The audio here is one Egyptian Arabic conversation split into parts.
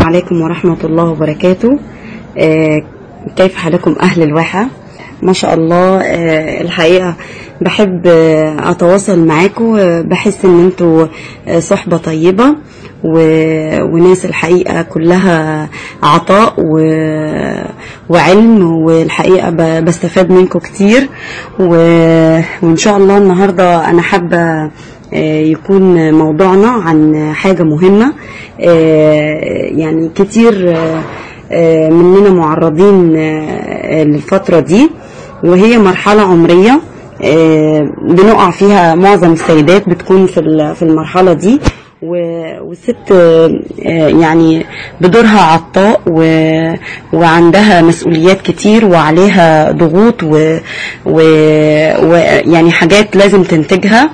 عليكم ورحمة الله وبركاته آه، كيف حالكم أهل الواحة ما شاء الله آه، الحقيقة بحب آه، أتواصل معاكم آه، بحس إن انتوا آه، صحبة طيبة و- وناس الحقيقة كلها عطاء و- وعلم والحقيقة ب- بستفاد منكم كتير و- وإن شاء الله النهاردة أنا حابة آه، يكون موضوعنا عن حاجة مهمة آه، يعني كتير آه، آه، مننا معرضين آه، للفترة دي وهي مرحلة عمرية آه، بنقع فيها معظم السيدات بتكون في ال- في المرحلة دي و- والست آه، آه، يعني بدورها عطاء و- وعندها مسؤوليات كتير وعليها ضغوط و- و- ويعني حاجات لازم تنتجها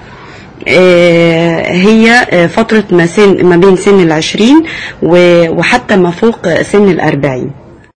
آه، هي آه، فترة ما, سن ما بين سن العشرين و- وحتى ما فوق سن الأربعين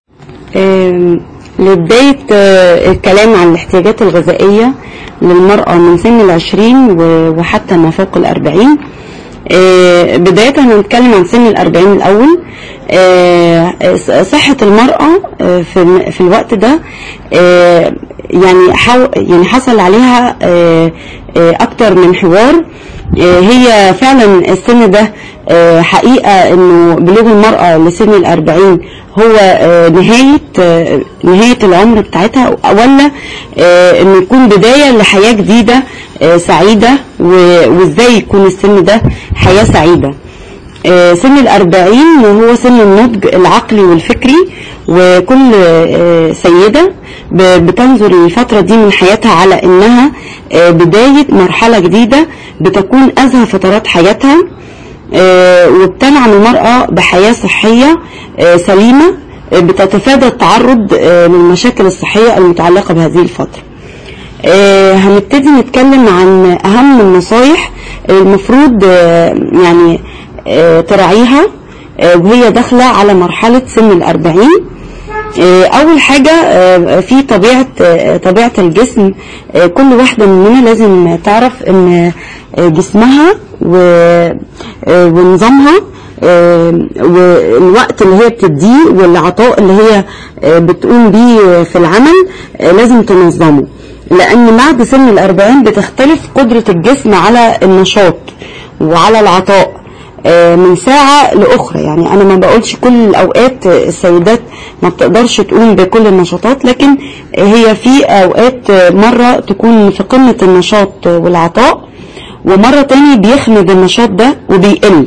آم، لبداية آه، الكلام عن الاحتياجات الغذائية للمرأة من سن العشرين و- وحتى ما فوق الأربعين آه، بداية هنتكلم عن سن الأربعين الأول آه، صحة المرأة آه، في في الوقت ده آه، يعني حو يعني حصل عليها آه، آه، أكتر من حوار آه، هي فعلا السن ده آه، حقيقة انه بلوغ المرأة لسن الأربعين هو آه، نهاية آه، نهاية العمر بتاعتها ولا آه، انه يكون بداية لحياة جديدة آه، سعيدة و- وازاي يكون السن ده حياة سعيدة آه، سن الأربعين هو سن النضج العقلي والفكري وكل آه، سيدة ب- بتنظر الفترة دي من حياتها على إنها آه، بداية مرحلة جديدة بتكون أزهى فترات حياتها آه، وبتنعم المرأة بحياة صحية آه، سليمة آه، بتتفادى التعرض آه، للمشاكل الصحية المتعلقة بهذه الفترة آه، هنبتدي نتكلم عن أهم النصايح المفروض آه، يعني آه، تراعيها آه، وهي داخلة على مرحلة سن الأربعين آه، أول حاجة آه، في طبيعة آه، طبيعة الجسم آه، كل واحدة مننا لازم تعرف إن آه، جسمها و- آه، ونظامها آه، والوقت اللي هي بتديه والعطاء اللي هي آه، بتقوم بيه في العمل آه، لازم تنظمه لأن بعد سن الأربعين بتختلف قدرة الجسم على النشاط وعلى العطاء آه، من ساعة لأخرى يعني أنا ما بقولش كل الأوقات آه، السيدات ما بتقدرش تقوم بكل النشاطات لكن آه، هي في أوقات آه، مرة تكون في قمة النشاط آه، والعطاء ومرة تاني بيخمد النشاط ده وبيقل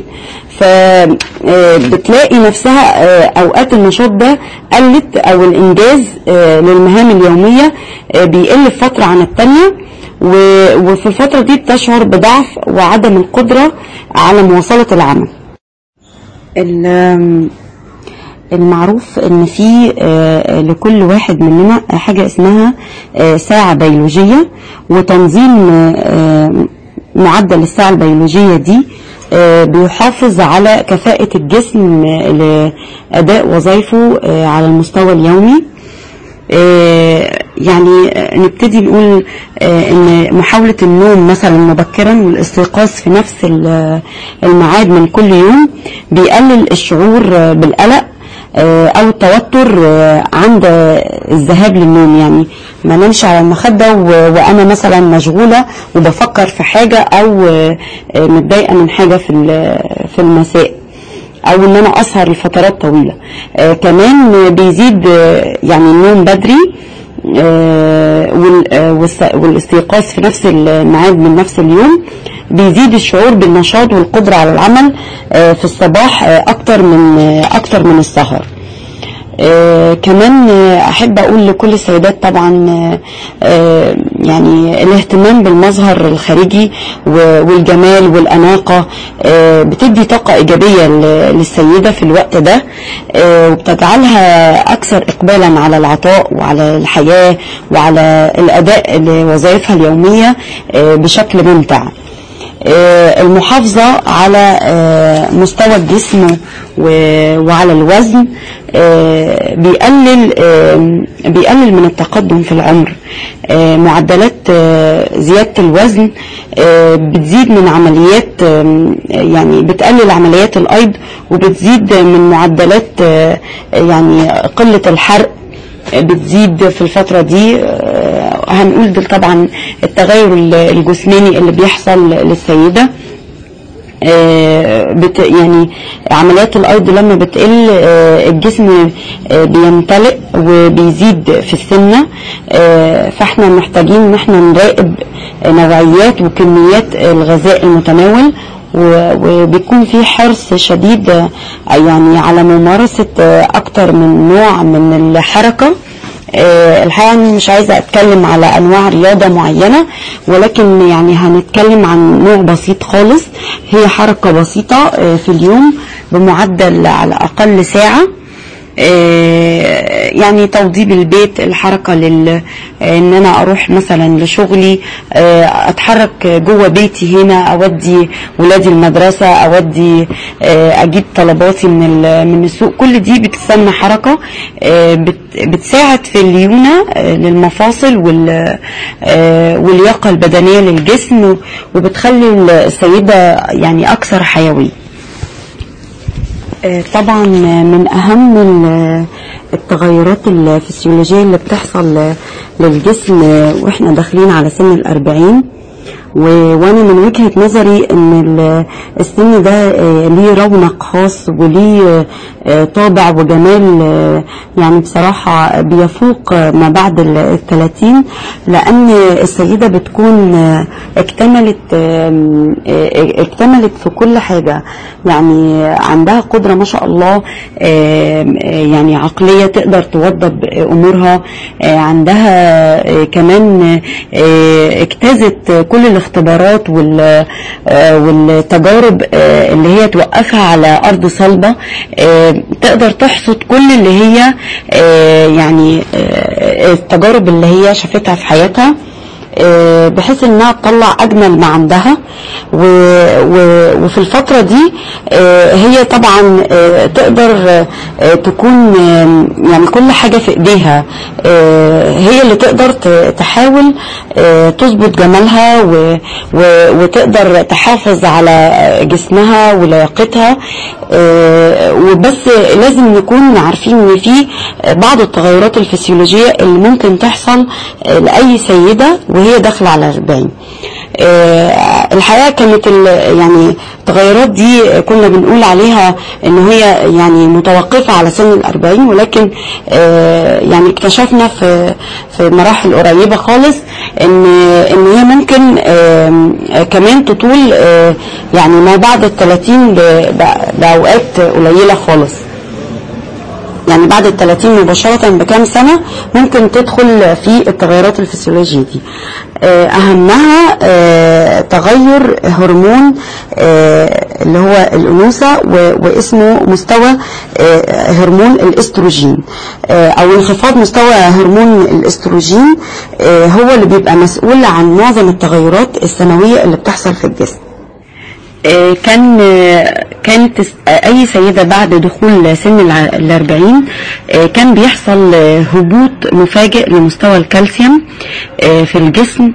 فبتلاقي نفسها آه، أوقات النشاط ده قلت أو الإنجاز آه، للمهام اليومية آه، بيقل في فترة عن التانية و- وفي الفترة دي بتشعر بضعف وعدم القدرة على مواصلة العمل ال- المعروف ان في آه، لكل واحد مننا حاجة اسمها آه، ساعة بيولوجية وتنظيم آه، معدل الساعة البيولوجية دي آه، بيحافظ على كفاءة الجسم آه، لأداء وظائفه آه، على المستوى اليومي آه، يعني آه، نبتدي نقول آه، ان محاولة النوم مثلا مبكرا والاستيقاظ في نفس ال- الميعاد من كل يوم بيقلل الشعور آه، بالقلق آه، او التوتر آه، عند الذهاب للنوم يعني ما نمشي على المخدة و- وانا مثلا مشغولة وبفكر في حاجة او آه، آه، متضايقة من حاجة في ال- في المساء او ان انا اسهر لفترات طويله آه كمان آه، بيزيد آه يعني النوم بدري آه وال- آه، والس- والاستيقاظ في نفس الميعاد من نفس اليوم بيزيد الشعور بالنشاط والقدره على العمل آه في الصباح آه اكتر من آه اكتر من السهر آه كمان آه احب اقول لكل السيدات طبعا آه آه يعني الاهتمام بالمظهر الخارجي و- والجمال والاناقه آه بتدي طاقه ايجابيه ل- للسيده في الوقت ده آه وبتجعلها اكثر اقبالا على العطاء وعلى الحياه وعلى الاداء لوظائفها اليوميه آه بشكل ممتع آه، المحافظة على آه، مستوى الجسم و- وعلى الوزن آه، بيقلل آه، بيقلل من التقدم في العمر آه، معدلات آه، زيادة الوزن آه، بتزيد من عمليات آه، يعني بتقلل عمليات الأيض وبتزيد من معدلات آه، يعني قلة الحرق بتزيد في الفترة دي آه، هنقول دول طبعا التغير الجسماني اللي بيحصل للسيدة آه، بت يعني عمليات الايض لما بتقل آه، الجسم آه، بيمتلئ وبيزيد في السمنه آه، فاحنا محتاجين ان احنا نراقب نوعيات وكميات الغذاء المتناول و- وبيكون في حرص شديد آه، يعني على ممارسه آه، اكتر من نوع من الحركه آه، الحقيقة أنا مش عايزة أتكلم على أنواع رياضة معينة ولكن يعني هنتكلم عن نوع بسيط خالص هي حركة بسيطة آه، في اليوم بمعدل على أقل ساعة آه، يعني توضيب البيت الحركة لل آه، ان انا اروح مثلا لشغلي آه، اتحرك جوه بيتي هنا اودي ولادي المدرسة اودي آه، اجيب طلباتي من ال- من السوق كل دي بتسمى حركة آه، بت- بتساعد في الليونة آه، للمفاصل وال- آه، واللياقة البدنية للجسم وبتخلي السيدة يعني اكثر حيوية آه، طبعا من اهم ال- التغيرات الفسيولوجية اللي بتحصل للجسم واحنا داخلين على سن الأربعين و- وانا من وجهة نظري ان ال- السن ده آه، ليه رونق خاص وليه آه، طابع وجمال آه، يعني بصراحة بيفوق آه، ما بعد ال- الثلاثين لان السيدة بتكون آه، اكتملت آم، آه، اكتملت في كل حاجة يعني عندها قدرة ما شاء الله آم، آه، يعني عقلية تقدر توضب امورها آه، عندها آه، كمان آه، اجتازت كل الاختبارات وال- آه، والتجارب آه، اللي هي توقفها على ارض صلبة آه، تقدر تحصد كل اللي هي آه، يعني آه، التجارب اللي هي شافتها في حياتها آه، بحيث انها تطلع اجمل ما عندها و و وفي الفترة دي آه، هي طبعا آه، تقدر آه، تكون آه، يعني كل حاجة في ايديها آه، هي اللي تقدر ت- تحاول آه، تظبط جمالها و و وتقدر تحافظ على جسمها ولياقتها آه، وبس لازم نكون عارفين ان في بعض التغيرات الفسيولوجية اللي ممكن تحصل آه، لأي سيدة وهي داخلة على 40 آه، الحقيقة كانت ال- يعني التغيرات دي كنا بنقول عليها ان هي يعني متوقفة على سن الأربعين ولكن آه، يعني اكتشفنا في في مراحل قريبة خالص ان ان هي ممكن آم، آه، كمان تطول آه، يعني ما بعد الثلاثين بأوقات قليلة خالص يعني بعد ال 30 مباشرة بكام سنة ممكن تدخل في التغيرات الفسيولوجية دي آه، أهمها آه، تغير هرمون آه، اللي هو الأنوثة و- واسمه مستوى آه، هرمون الاستروجين آه، أو انخفاض مستوى هرمون الاستروجين آه، هو اللي بيبقى مسؤول عن معظم التغيرات السنوية اللي بتحصل في الجسم آه، كان آه، كانت الس- آه، اي سيده بعد دخول سن الع- الأربعين آه، كان بيحصل آه، هبوط مفاجئ لمستوى الكالسيوم آه، في الجسم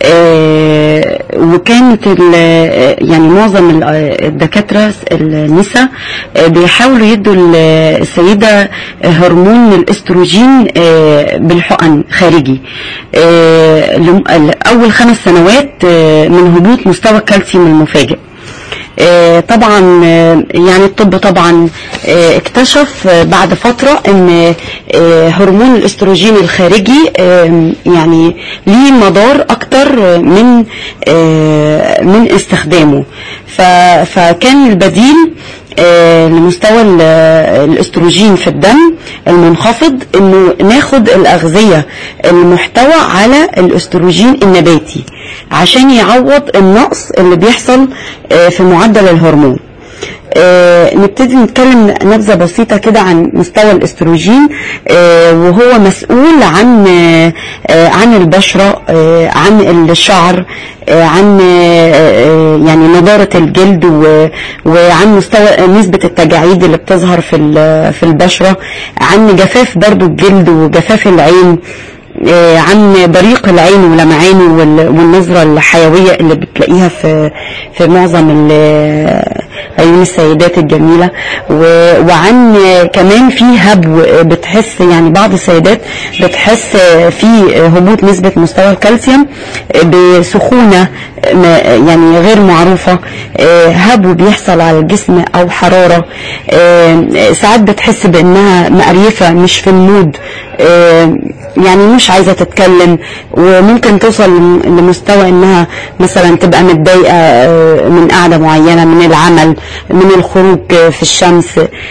آه، وكانت ال- آه، يعني معظم ال- آه، الدكاتره النساء آه، بيحاولوا يدوا ال- السيده هرمون الاستروجين آه، بالحقن خارجي آه، لم- اول خمس سنوات آه، من هبوط مستوى الكالسيوم المفاجئ آه، طبعا آه، يعني الطب طبعا آه، اكتشف آه، بعد فترة ان آه، هرمون الاستروجين الخارجي آه، يعني ليه مدار اكتر من آه، من استخدامه ف- فكان البديل آه، لمستوى ال- الاستروجين في الدم المنخفض انه ناخد الاغذية المحتوى على الاستروجين النباتي عشان يعوض النقص اللي بيحصل آه، في معدل الهرمون آه نبتدي نتكلم نبذة بسيطة كده عن مستوى الاستروجين آه وهو مسؤول عن آه آه عن البشرة آه عن الشعر آه عن آه يعني نضارة الجلد و- وعن مستوى نسبة التجاعيد اللي بتظهر في ال- في البشرة عن جفاف برضو الجلد وجفاف العين آه، عن بريق العين ولمعانه وال- والنظرة الحيوية اللي بتلاقيها في في معظم ال- عيون السيدات الجميلة و- وعن آه، كمان في هبو آه، بتحس يعني بعض السيدات بتحس آه، في هبوط نسبة مستوى الكالسيوم آه، بسخونة آه، ما- يعني غير معروفة آه، هبو بيحصل على الجسم أو حرارة آه، ساعات بتحس بأنها مقريفة مش في المود آه، يعني مش عايزة تتكلم وممكن توصل لم- لمستوى انها مثلا تبقى متضايقة آه، من قعدة معينة من العمل من الخروج آه، في الشمس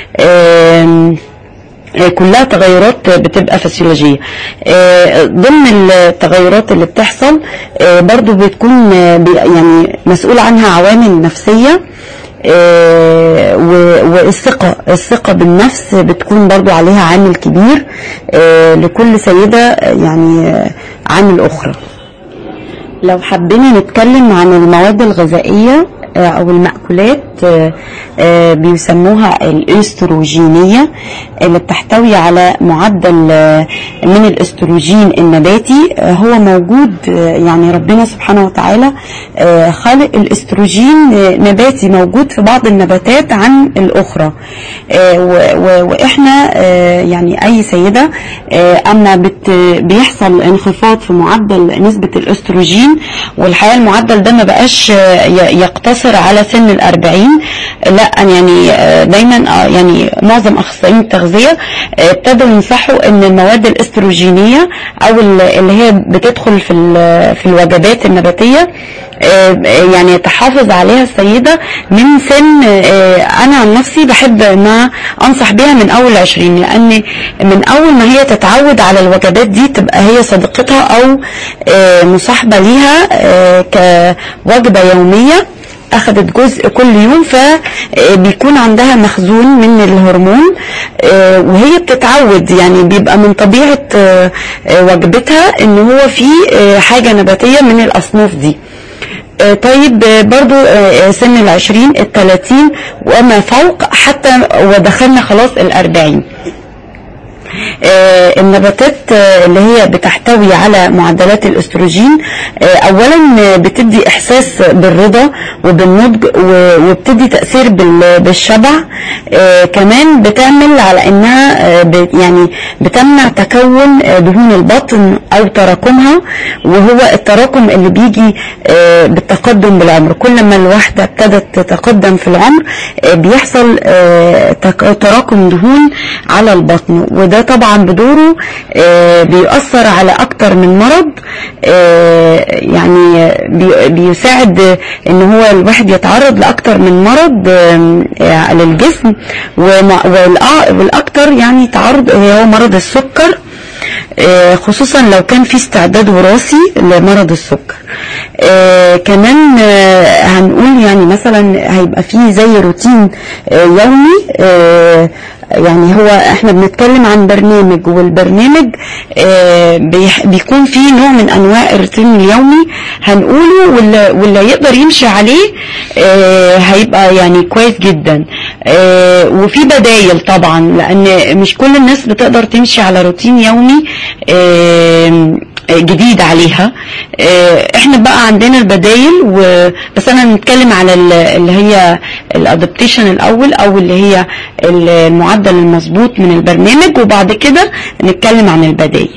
آم، آه، كلها تغيرات بتبقى فسيولوجية آه، ضمن التغيرات اللي بتحصل آه، برضو بتكون آه، بي- يعني مسؤول عنها عوامل نفسية آه، و- والثقة الثقة بالنفس بتكون برضو عليها عامل كبير آه، لكل سيدة آه، يعني آه، عن الأخرى لو حبينا نتكلم عن المواد الغذائية آه، او المأكولات آه، آه، بيسموها الاستروجينية اللي بتحتوي على معدل آه، من الاستروجين النباتي آه، هو موجود آه، يعني ربنا سبحانه وتعالى آه، خالق الاستروجين آه، نباتي موجود في بعض النباتات عن الاخرى آه، و- و- واحنا آه، يعني اي سيدة آه، اما بت بيحصل انخفاض في معدل نسبة الاستروجين والحقيقة المعدل ده ما بقاش آه، ي- يقتصر على سن الأربعين لا يعني آه، دايما آه، يعني معظم أخصائيين التغذية آه، ابتدوا ينصحوا ان المواد الاستروجينية او ال- اللي هي بتدخل في ال- في الوجبات النباتية آه، يعني تحافظ عليها السيدة من سن آه، انا عن نفسي بحب ان أنا انصح بيها من اول عشرين لان من اول ما هي تتعود على الوجبات دي تبقى هي صديقتها او آه، مصاحبة ليها آه، كوجبة يومية اخذت جزء كل يوم فبيكون عندها مخزون من الهرمون آه، وهي بتتعود يعني بيبقى من طبيعة آه، آه، وجبتها ان هو في آه، حاجة نباتية من الاصناف دي آه، طيب آه، برضو آه، آه، سن العشرين التلاتين وما فوق حتى ودخلنا خلاص الاربعين آه، النباتات آه، اللي هي بتحتوي على معدلات الاستروجين آه، اولا آه، بتدي احساس بالرضا وبالنضج و- وبتدي تاثير بال- بالشبع آه، كمان بتعمل على انها آه، ب- يعني بتمنع تكون آه، دهون البطن او تراكمها وهو التراكم اللي بيجي آه، بالتقدم بالعمر كل ما الواحده ابتدت تتقدم في العمر آه، بيحصل آه، تك- تراكم دهون على البطن وده طبعا بدوره آه، بيؤثر على اكتر من مرض آه، يعني بي- بيساعد ان هو الواحد يتعرض لاكتر من مرض آه، آه، للجسم ومع- والأ- والاكتر يعني تعرض هو مرض السكر آه، خصوصا لو كان في استعداد وراثي لمرض السكر آه، كمان آه، هنقول يعني مثلا هيبقى فيه زي روتين آه، يومي آه، يعني هو احنا بنتكلم عن برنامج والبرنامج آه، بيح- بيكون فيه نوع من انواع الروتين اليومي هنقوله واللي, واللي يقدر يمشي عليه آه، هيبقى يعني كويس جدا آه، وفي بدايل طبعا لان مش كل الناس بتقدر تمشي على روتين يومي آه، جديد عليها آه، احنا بقى عندنا البدايل و... بس انا نتكلم على ال- اللي هي الادابتيشن الاول او اللي هي المعدل المظبوط من البرنامج وبعد كده نتكلم عن البدايل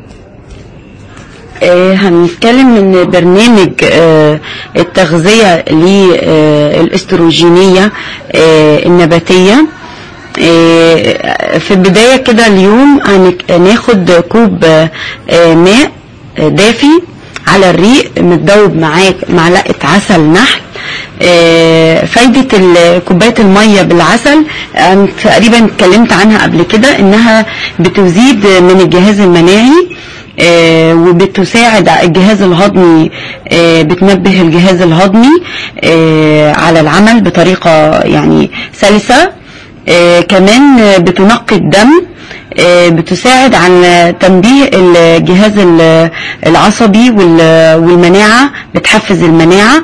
آه، هنتكلم من برنامج آه، التغذية للاستروجينية آه، النباتية آه، في البداية كده اليوم هنك- هناخد كوب آه، ماء آه، دافي على الريق متدوب معاه معلقة عسل نحل آه، فايدة ال- كوباية المية بالعسل أنا تقريبا اتكلمت عنها قبل كده انها بتزيد من الجهاز المناعي آه، وبتساعد الجهاز الهضمي آه، بتنبه الجهاز الهضمي آه، على العمل بطريقة يعني سلسة آه، كمان آه، بتنقي الدم آه، بتساعد عن تنبيه الجهاز ال- العصبي وال- والمناعة بتحفز المناعة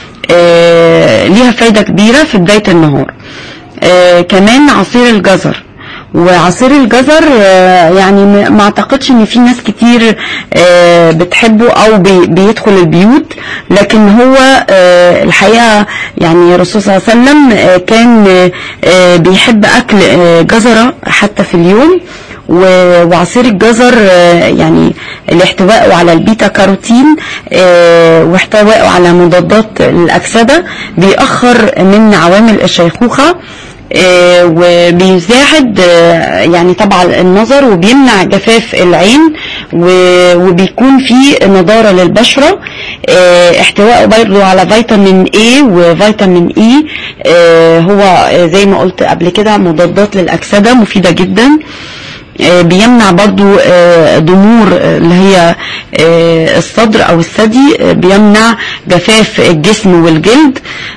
آه، ليها فايدة كبيرة في بداية النهار آه، كمان عصير الجزر وعصير الجزر آه، يعني ما ما اعتقدش ان في ناس كتير آه، بتحبه او بي- بيدخل البيوت لكن هو آه، الحقيقة يعني الرسول صلى الله عليه وسلم آه، كان آه، آه، بيحب اكل آه، جزرة حتى في اليوم و- وعصير الجزر آه، يعني الاحتواء على البيتا كاروتين آه، واحتوائه على مضادات الأكسدة بيأخر من عوامل الشيخوخة آه، وبيساعد آه، يعني طبعا النظر وبيمنع جفاف العين و- وبيكون فيه نضارة للبشرة آه، احتوائه برضه على فيتامين A وفيتامين E آه، هو آه، زي ما قلت قبل كده مضادات للأكسدة مفيدة جدا آه، بيمنع برضو آه، ضمور آه، اللي هي آه، الصدر او الثدي آه، بيمنع جفاف الجسم والجلد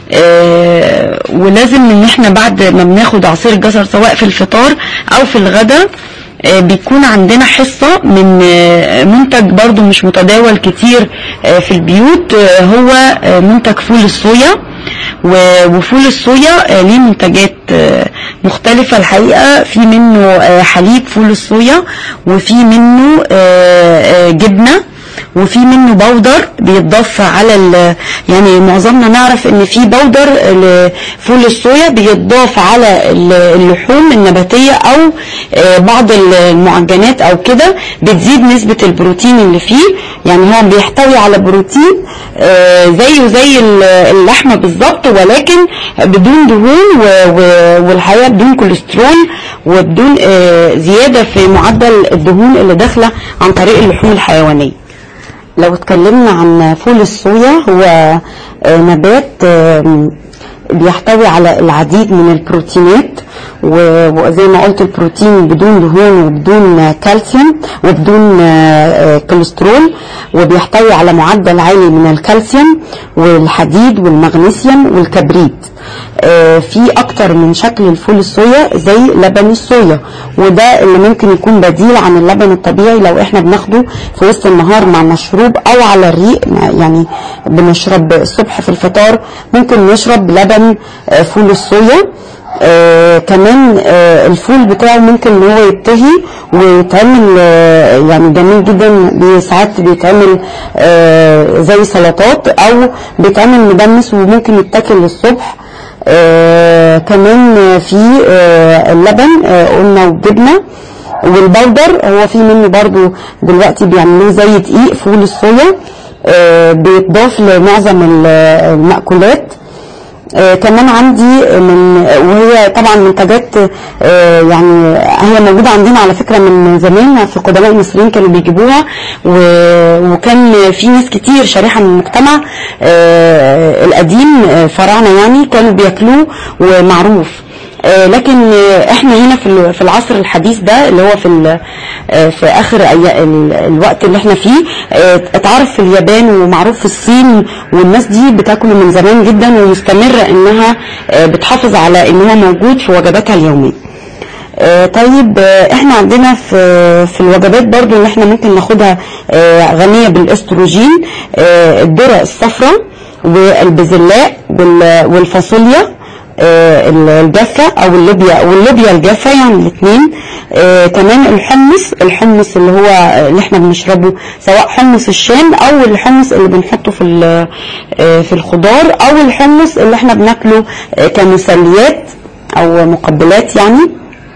آه، ولازم ان احنا بعد ما بناخد عصير الجزر سواء في الفطار او في الغداء آه، بيكون عندنا حصة من آه، منتج برضو مش متداول كتير آه، في البيوت آه، هو آه، منتج فول الصويا و- وفول الصويا آه، ليه منتجات آه، مختلفة الحقيقة في منه آه، حليب فول الصويا وفي منه آه، آه، جبنة وفي منه بودر بيتضاف على ال- يعني معظمنا نعرف ان في بودر لفول الصويا بيتضاف على ال- اللحوم النباتية او آه، بعض المعجنات او كده بتزيد نسبة البروتين اللي فيه يعني هو بيحتوي على بروتين آه، زيه زي ال- اللحمة بالظبط ولكن بدون دهون و- و- والحقيقة بدون كوليسترول وبدون آه، زيادة في معدل الدهون اللي داخلة عن طريق اللحوم الحيوانية لو اتكلمنا عن فول الصويا هو آه، نبات آم، بيحتوي على العديد من البروتينات و- وزي ما قلت البروتين بدون دهون وبدون آه، كالسيوم وبدون آه، آه، كوليسترول وبيحتوي على معدل عالي من الكالسيوم والحديد والمغنيسيوم والكبريت آه، في اكتر من شكل الفول الصويا زي لبن الصويا وده اللي ممكن يكون بديل عن اللبن الطبيعي لو احنا بناخده في وسط النهار مع مشروب او على الريق يعني بنشرب الصبح في الفطار ممكن نشرب لبن آه، فول الصويا آه كمان آه الفول بتاعه ممكن ان هو يتهي ويتعمل آه يعني جميل جدا بي- ساعات بيتعمل آه زي سلطات او بيتعمل مدمس وممكن يتاكل الصبح آه كمان في آه اللبن آه قلنا والجبنه والبودر هو في منه برضو دلوقتي بيعملوه زي دقيق فول الصويا آه بيتضاف لمعظم ال- المأكولات آه كمان عندي من وهي طبعا منتجات آه يعني هي موجوده عندنا على فكره من زمان في قدماء المصريين كانوا بيجيبوها و- وكان في ناس كتير شريحه من المجتمع آه القديم آه، فراعنه يعني كانوا بياكلوه ومعروف آه، لكن آه، احنا هنا في ال- في العصر الحديث ده اللي هو في ال- آه، في اخر أي- ال- الوقت اللي احنا فيه آه، اتعرف في اليابان ومعروف في الصين والناس دي بتاكله من زمان جدا ومستمره انها آه، بتحافظ على ان هو موجود في وجباتها اليوميه آه، طيب آه، احنا عندنا في في الوجبات برضو اللي احنا ممكن ناخدها آه، غنية بالاستروجين آه، الذرة الصفراء والبزلاء وال- والفاصوليا آه، الجافة او اللوبيا واللوبيا الجافة يعني الاثنين كمان الحمص الحمص اللي هو اللي احنا بنشربه سواء حمص الشام او الحمص اللي بنحطه في ال- آه، في الخضار او الحمص اللي احنا بناكله آه، كمسليات او مقبلات يعني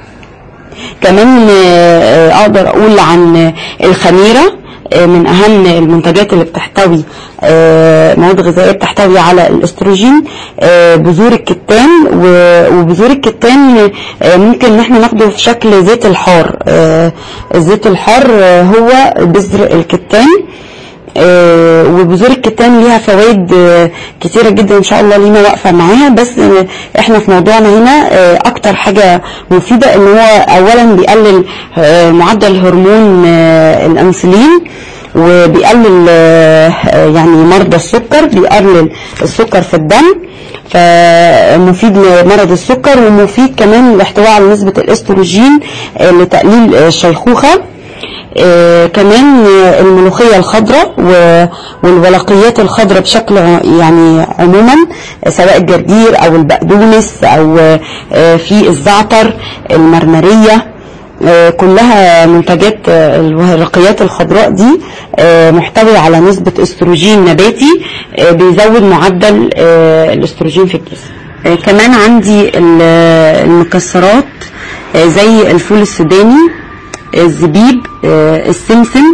كمان آه، اقدر اقول عن الخميره آه، من اهم المنتجات اللي بتحتوي آه، مواد غذائيه بتحتوي على الاستروجين آه، بذور الكتان و- وبذور الكتان آه، ممكن ان احنا ناخده في شكل زيت الحار آه، الزيت الحار آه، هو بذر الكتان آه، وبذور الكتان ليها فوائد آه، كتيرة جدا ان شاء الله لينا واقفة معاها بس آه، احنا في موضوعنا هنا آه، اكتر حاجة مفيدة ان هو اولا بيقلل آه، معدل هرمون آه، الانسولين وبيقلل آه، آه، يعني مرضى السكر بيقلل السكر في الدم فمفيد لمرض السكر ومفيد كمان الاحتواء على نسبة الاستروجين آه، لتقليل آه، الشيخوخة آه، كمان آه، الملوخية الخضراء و- والورقيات الخضراء بشكل ع- يعني عموما آه، سواء الجرجير او البقدونس او آه، في الزعتر المرمرية آه، كلها منتجات آه، الورقيات الخضراء دي آه، محتوية على نسبة استروجين نباتي آه، بيزود معدل آه، الاستروجين في الجسم آه، كمان عندي ال- المكسرات آه، زي الفول السوداني الزبيب آه، السمسم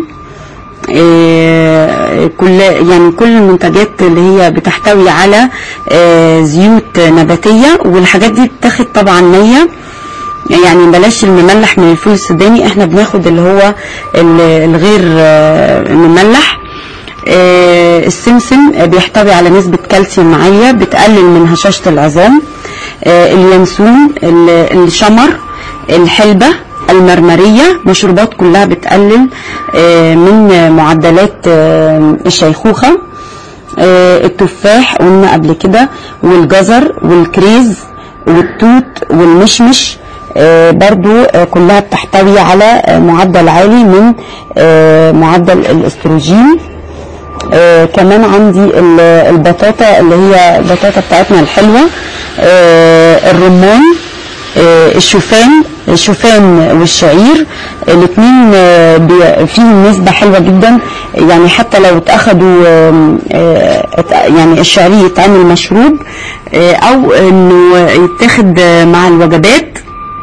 آه، كل يعني كل المنتجات اللي هي بتحتوي على آه، زيوت نباتية والحاجات دي بتاخد طبعا نية يعني بلاش المملح من الفول السوداني احنا بناخد اللي هو ال- الغير آه، مملح آه، السمسم بيحتوي على نسبة كالسيوم عالية بتقلل من هشاشة العظام آه، اليانسون ال- الشمر الحلبة المرمرية مشروبات كلها بتقلل آه، من معدلات آه، الشيخوخة آه، التفاح قلنا قبل كده والجزر والكريز والتوت والمشمش آه، برضو آه، كلها بتحتوي على آه، معدل عالي من آه، معدل الاستروجين آه، كمان عندي ال- البطاطا اللي هي البطاطا بتاعتنا الحلوة آه، الرمان آه، الشوفان الشوفان والشعير الاثنين فيهم نسبة حلوة جدا يعني حتى لو اتاخدوا آم، آه، ات- يعني الشعري يتعمل مشروب آه، او انه يتاخد آه، مع الوجبات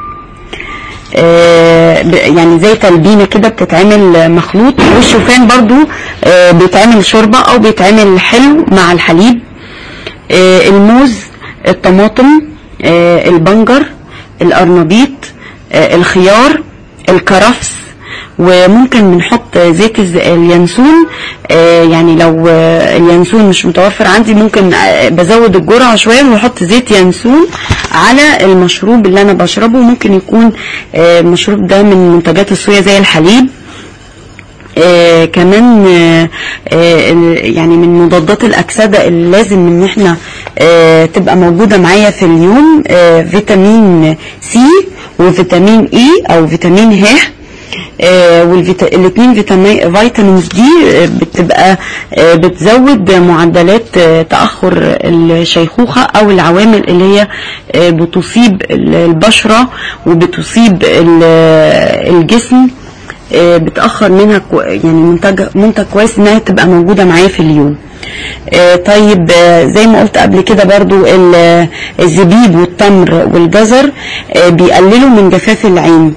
آه، ب- يعني زي تلبينة كده بتتعمل مخلوط والشوفان برضو آه، بيتعمل شوربة او بيتعمل حلو مع الحليب آه، الموز الطماطم آه، البنجر القرنبيط آه، الخيار الكرفس وممكن بنحط زيت الز- اليانسون آه، يعني لو آه، اليانسون مش متوفر عندي ممكن آه، بزود الجرعة شوية واحط زيت ينسون على المشروب اللي انا بشربه ممكن يكون آه، المشروب ده من منتجات الصويا زي الحليب آه كمان آه آه يعني من مضادات الأكسدة اللي لازم ان احنا آه تبقى موجودة معايا في اليوم آه فيتامين سي وفيتامين اي او فيتامين ه آه والاثنين فيتامين فيتامينز دي آه، بتبقى آه بتزود معدلات آه تأخر الشيخوخة او العوامل اللي هي آه بتصيب البشرة وبتصيب ال- الجسم آه، بتأخر منها كو يعني منتج منتج كويس انها تبقى موجودة معايا في اليوم آه، طيب آه، زي ما قلت قبل كده برضو ال- الزبيب والتمر والجزر آه، بيقللوا من جفاف العين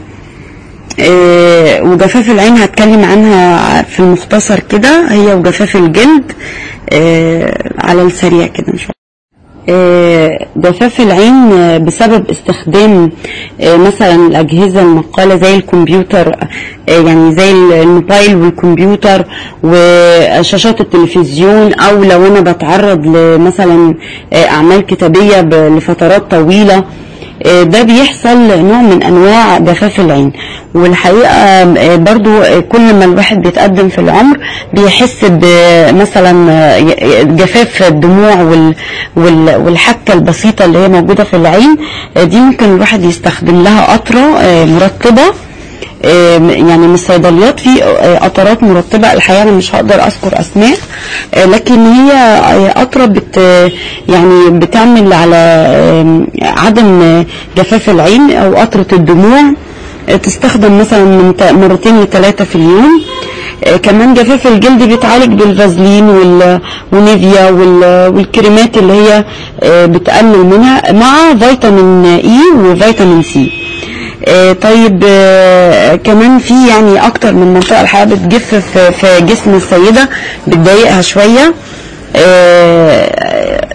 آه، وجفاف العين هتكلم عنها في المختصر كده هي وجفاف الجلد آه، على السريع كده ان شاء الله آه، جفاف العين آه، بسبب استخدام آه، مثلا الأجهزة النقالة زي الكمبيوتر آه، يعني زي الموبايل والكمبيوتر وشاشات التلفزيون أو لو أنا بتعرض لمثلا آه، أعمال كتابية ب- لفترات طويلة آه، ده بيحصل نوع من انواع جفاف العين والحقيقه آه، برضو آه، كل ما الواحد بيتقدم في العمر بيحس بمثلا آه، ي- جفاف الدموع وال- وال- والحكه البسيطه اللي هي موجوده في العين آه، دي ممكن الواحد يستخدم لها قطره آه، مرطبه آه، يعني من الصيدليات في آه، قطرات مرطبة الحقيقة أنا مش هقدر أذكر أسماء آه، لكن هي آه، قطرة بت يعني بتعمل على آه، عدم آه، جفاف العين أو قطرة الدموع آه، تستخدم مثلا من ت- مرتين لثلاثة في اليوم آه، كمان جفاف الجلد بيتعالج بالفازلين وال- ونيفيا وال- والكريمات اللي هي آه، بتقلل منها مع فيتامين اي وفيتامين سي آه، طيب آه، كمان في يعني اكتر من منطقه الحقيقه بتجف في, في جسم السيده بتضايقها شويه آه،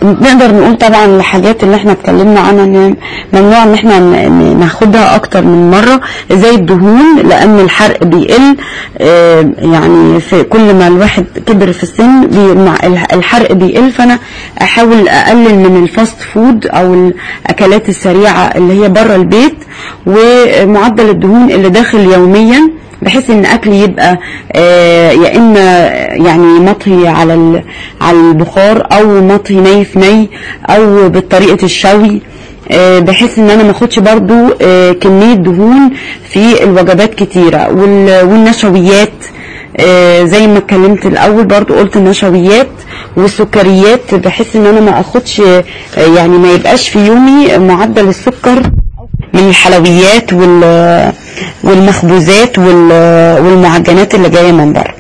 نقدر نقول طبعا الحاجات اللي احنا اتكلمنا عنها ان ممنوع ان احنا ناخدها اكتر من مرة زي الدهون لان الحرق بيقل يعني في كل ما الواحد كبر في السن الحرق بيقل فانا احاول اقلل من الفاست فود او الاكلات السريعة اللي هي بره البيت ومعدل الدهون اللي داخل يوميا بحيث ان اكلي يبقى آه يا اما يعني مطهي على على البخار او مطهي ني في ني او بطريقه الشوي آه بحيث ان انا ما اخدش برضو آه كميه دهون في الوجبات كتيره والنشويات زي ما اتكلمت الاول برضو قلت النشويات والسكريات بحيث ان انا ما اخدش يعني ما يبقاش في يومي معدل السكر من الحلويات والمخبوزات والمعجنات اللي جايه من بره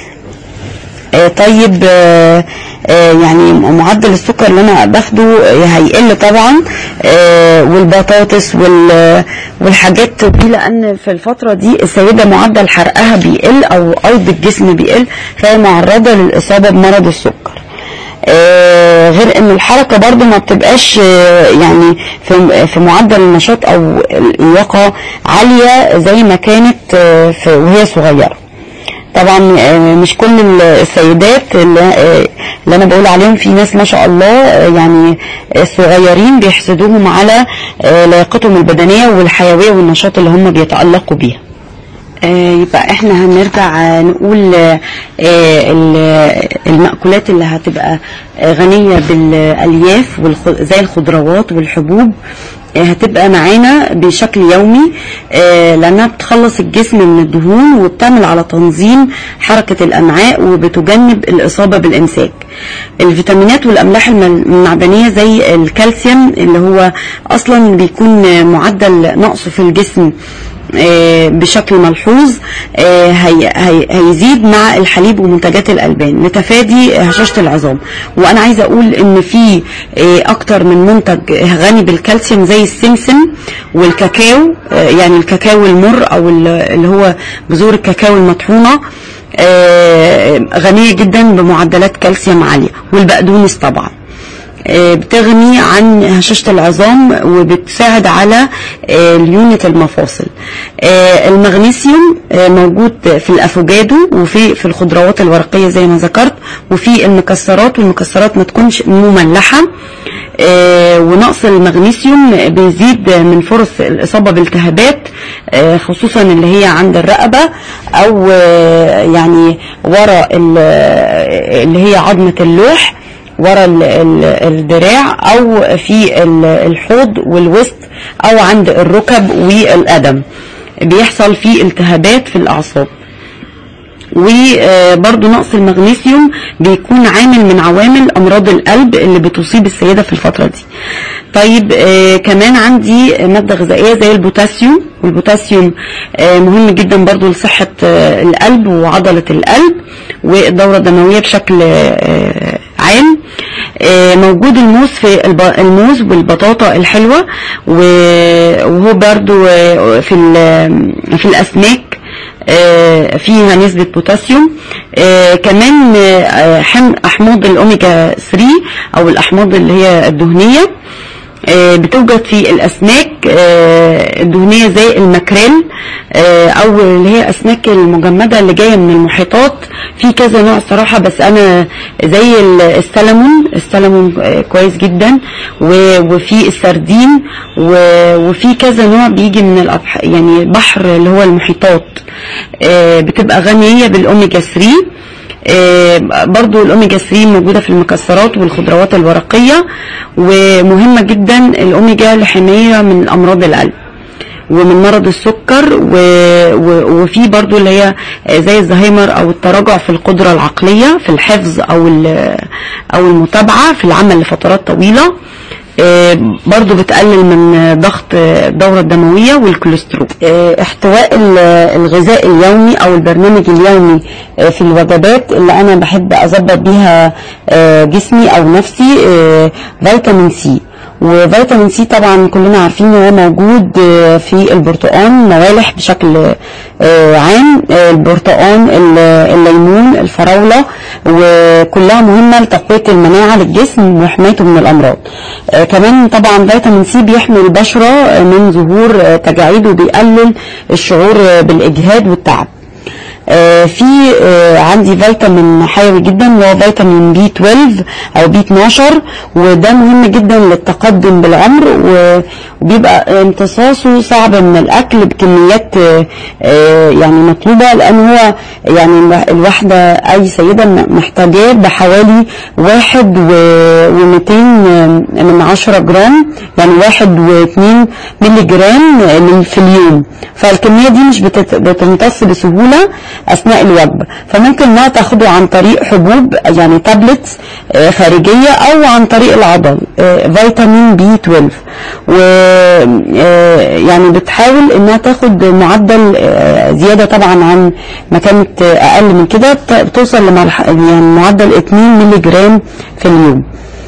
طيب يعني معدل السكر اللي انا باخده هيقل طبعا والبطاطس والحاجات دي لان في الفتره دي السيده معدل حرقها بيقل او قلب الجسم بيقل فهي معرضه للاصابه بمرض السكر آه غير ان الحركه برضو ما بتبقاش آه يعني في, في معدل النشاط او اللياقه عاليه زي ما كانت آه وهي صغيره طبعا مش كل السيدات اللي, اللي انا بقول عليهم في ناس ما شاء الله يعني الصغيرين بيحسدوهم على لياقتهم البدنيه والحيويه والنشاط اللي هم بيتالقوا بيها يبقى احنا هنرجع نقول المأكولات اللي هتبقى غنية بالألياف زي الخضروات والحبوب هتبقى معانا بشكل يومي لانها بتخلص الجسم من الدهون وبتعمل على تنظيم حركة الامعاء وبتجنب الاصابة بالامساك الفيتامينات والاملاح المعدنية زي الكالسيوم اللي هو اصلا بيكون معدل نقصه في الجسم بشكل ملحوظ هي هي هيزيد مع الحليب ومنتجات الالبان لتفادي هشاشه العظام وانا عايزه اقول ان في اكتر من منتج غني بالكالسيوم زي السمسم والكاكاو يعني الكاكاو المر او اللي هو بذور الكاكاو المطحونه غنيه جدا بمعدلات كالسيوم عاليه والبقدونس طبعا بتغني عن هشاشة العظام وبتساعد على ليونة المفاصل المغنيسيوم موجود في الافوجادو وفي في الخضروات الورقية زي ما ذكرت وفي المكسرات والمكسرات ما تكونش مملحة ونقص المغنيسيوم بيزيد من فرص الإصابة بالتهابات خصوصا اللي هي عند الرقبة أو يعني ورا اللي هي عظمة اللوح ورا الدراع او في الحوض والوسط او عند الركب والقدم بيحصل فيه التهابات في الاعصاب وبرضه نقص المغنيسيوم بيكون عامل من عوامل امراض القلب اللي بتصيب السيده في الفتره دي طيب آه كمان عندي ماده غذائيه زي البوتاسيوم والبوتاسيوم آه مهم جدا برضه لصحه آه القلب وعضله القلب والدوره الدمويه بشكل آه عام موجود الموز في الموز والبطاطا الحلوة وهو برضو في في الأسماك فيها نسبة بوتاسيوم كمان أحماض الأوميجا 3 أو الأحماض اللي هي الدهنية بتوجد في الاسماك الدهنيه زي المكريل او اللي هي اسماك المجمده اللي جايه من المحيطات في كذا نوع صراحه بس انا زي السلمون السلمون كويس جدا وفي السردين وفي كذا نوع بيجي من الأبح يعني البحر اللي هو المحيطات بتبقى غنيه بالاوميجا 3 آه برضو الاوميجا 3 موجودة في المكسرات والخضروات الورقية ومهمة جدا الاوميجا لحماية من امراض القلب ومن مرض السكر و... و... وفي برضو اللي هي زي الزهايمر او التراجع في القدرة العقلية في الحفظ او او المتابعة في العمل لفترات طويلة برضو بتقلل من ضغط الدورة الدموية والكوليسترول احتواء الغذاء اليومي او البرنامج اليومي في الوجبات اللي انا بحب اظبط بيها آه، جسمي او نفسي آه، فيتامين سي وفيتامين سي طبعا كلنا عارفين هو موجود آه، في البرتقال موالح بشكل آه، عام آه، البرتقال ال- الليمون الفراولة وكلها مهمة لتقوية المناعة للجسم وحمايته من الأمراض آه، كمان طبعا فيتامين سي بيحمي البشرة آه، من ظهور آه، تجاعيد وبيقلل الشعور آه، بالإجهاد والتعب آه، في آه، عندي فيتامين حيوي جدا وهو فيتامين بي 12 او بي 12 وده مهم جدا للتقدم بالعمر و- وبيبقى امتصاصه صعب من الاكل بكميات آه، آه، يعني مطلوبه لان هو يعني الواحده اي سيده م- محتاجاه بحوالي واحد ومئتين من عشرة جرام يعني واحد واثنين ملي جرام من- في اليوم فالكمية دي مش بتت- بتمتص بسهولة أثناء الوجبة فممكن إنها تاخده عن طريق حبوب يعني تابلتس آه، خارجية أو عن طريق العضل آه، فيتامين بي 12 و آه، يعني بتحاول إنها تاخد معدل آه، زيادة طبعا عن ما كانت آه، أقل من كده بت- بتوصل لمرحلة يعني معدل 2 ملي جرام في اليوم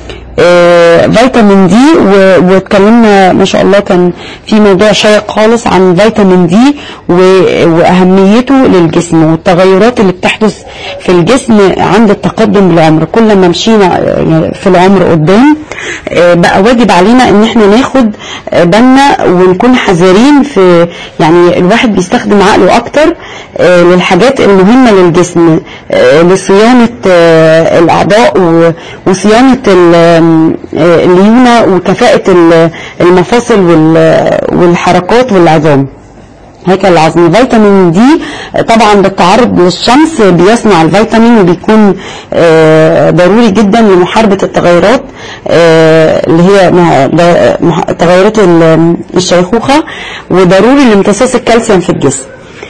آه، فيتامين دي و- واتكلمنا ما شاء الله كان في موضوع شيق خالص عن فيتامين دي و- واهميته للجسم والتغيرات اللي بتحدث في الجسم عند التقدم بالعمر كل ما مشينا آه، في العمر قدام آه، بقى واجب علينا ان احنا ناخد آه، بالنا ونكون حذرين في يعني الواحد بيستخدم عقله اكتر آه، للحاجات المهمة للجسم آه، لصيانة آه، الأعضاء و- وصيانة ال- آه، الليونة وكفاءة ال- المفاصل وال- والحركات والعظام هيكل العظمي فيتامين دي طبعا بالتعرض للشمس بيصنع الفيتامين وبيكون آه، ضروري جدا لمحاربة التغيرات آه، اللي هي مع- ده- مع- تغيرات ال- الشيخوخة وضروري لامتصاص الكالسيوم في الجسم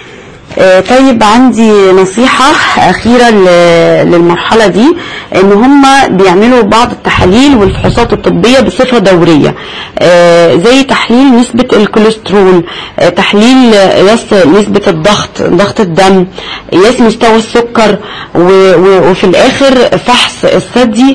آه، طيب عندي نصيحة أخيرة ل- للمرحلة دي إن هم بيعملوا بعض التحاليل والفحوصات الطبية بصفة دورية آه، زي تحليل نسبة الكوليسترول آه، تحليل قياس نسبة الضغط ضغط الدم قياس مستوى السكر و- و- وفي الآخر فحص الثدي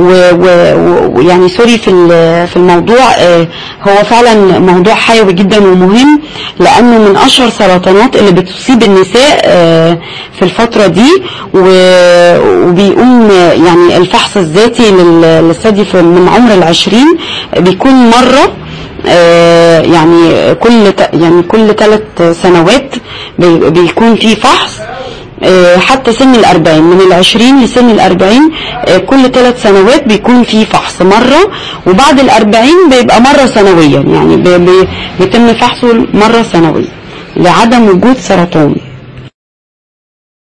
ويعني سوري في ال- في الموضوع آه، هو فعلا موضوع حيوي جدا ومهم لأنه من أشهر سرطانات اللي بتصيب النساء آه، في الفترة دي و- وبيقوم آه، يعني الفحص الذاتي لل- للثدي في- من عمر العشرين بيكون مرة آه، يعني كل ت- يعني كل ثلاث سنوات بي- بيكون في فحص آه، حتى سن الأربعين من العشرين لسن الأربعين آه، كل ثلاث سنوات بيكون في فحص مرة وبعد الأربعين بيبقى مرة سنويا يعني بي- بي- بيتم فحصه مرة سنويا لعدم وجود سرطان